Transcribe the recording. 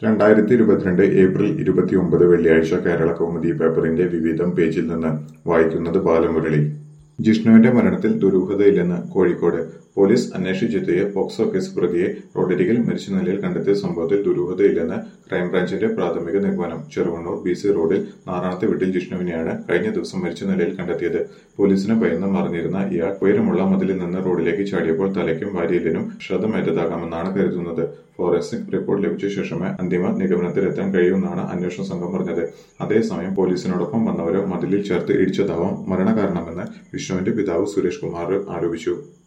രണ്ടായിരത്തി ഇരുപത്തിരണ്ട് ഏപ്രിൽ ഇരുപത്തിയൊമ്പത് വെള്ളിയാഴ്ച കേരള കൗമുദി പേപ്പറിന്റെ വിവിധം പേജിൽ നിന്ന് വായിക്കുന്നത് ബാലമുരളി ജിഷ്ണുവിന്റെ മരണത്തിൽ ദുരൂഹതയില്ലെന്ന് കോഴിക്കോട് പോലീസ് അന്വേഷിച്ചെത്തിയ പോക്സോ കേസ് പ്രതിയെ റോഡരികിൽ മരിച്ച നിലയിൽ കണ്ടെത്തിയ സംഭവത്തിൽ ദുരൂഹതയില്ലെന്ന് ക്രൈംബ്രാഞ്ചിന്റെ പ്രാഥമിക നിഗമനം ചെറുവണ്ണൂർ ബി സി റോഡിൽ നാറാണത്തെ വീട്ടിൽ ജിഷ്ണുവിനെയാണ് കഴിഞ്ഞ ദിവസം മരിച്ച നിലയിൽ കണ്ടെത്തിയത് പോലീസിന് ഭയന്ന് മറിഞ്ഞിരുന്ന ഇയാൾ ഉയരമുള്ള മതിലിൽ നിന്ന് റോഡിലേക്ക് ചാടിയപ്പോൾ തലയ്ക്കും വാരിയലിനും ക്ഷതമേറ്റതാകാമെന്നാണ് കരുതുന്നത് ഫോറൻസിക് റിപ്പോർട്ട് ലഭിച്ച ശേഷമേ അന്തിമ നിഗമനത്തിലെത്താൻ കഴിയുമെന്നാണ് അന്വേഷണ സംഘം പറഞ്ഞത് അതേസമയം പോലീസിനോടൊപ്പം വന്നവരെ മതിലിൽ ചേർത്ത് ഇടിച്ചതാവാം മരണകാരണമെന്ന് വിഷ്ണുവിന്റെ പിതാവ് സുരേഷ് കുമാർ ആരോപിച്ചു